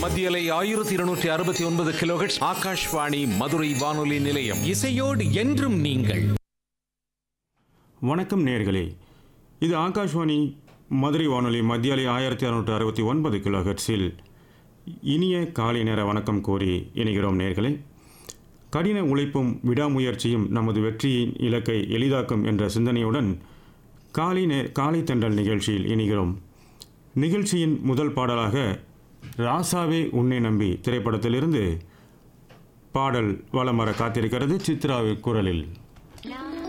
மத்தியலை ஆயிரத்தி இருநூற்றி அறுபத்தி ஒன்பது கிலோஹெட்ஸ் ஆகாஷ்வாணி மதுரை வானொலி நிலையம் இசையோடு என்றும் நீங்கள் வணக்கம் நேர்களே இது ஆகாஷ்வாணி மதுரை வானொலி மத்தியாலை ஆயிரத்தி அறுநூற்று அறுபத்தி ஒன்பது கிலோ ஹெர்ட்ஸில் இனிய காலை நேர வணக்கம் கோரி இணைகிறோம் நேர்களே கடின உழைப்பும் விடாமுயற்சியும் நமது வெற்றியின் இலக்கை எளிதாக்கும் என்ற சிந்தனையுடன் காலை நே காலை தென்றல் நிகழ்ச்சியில் இணைகிறோம் நிகழ்ச்சியின் முதல் பாடலாக ராசாவே உன்னை நம்பி திரைப்படத்திலிருந்து பாடல் வலம் வர காத்திருக்கிறது சித்ராவின் குரலில்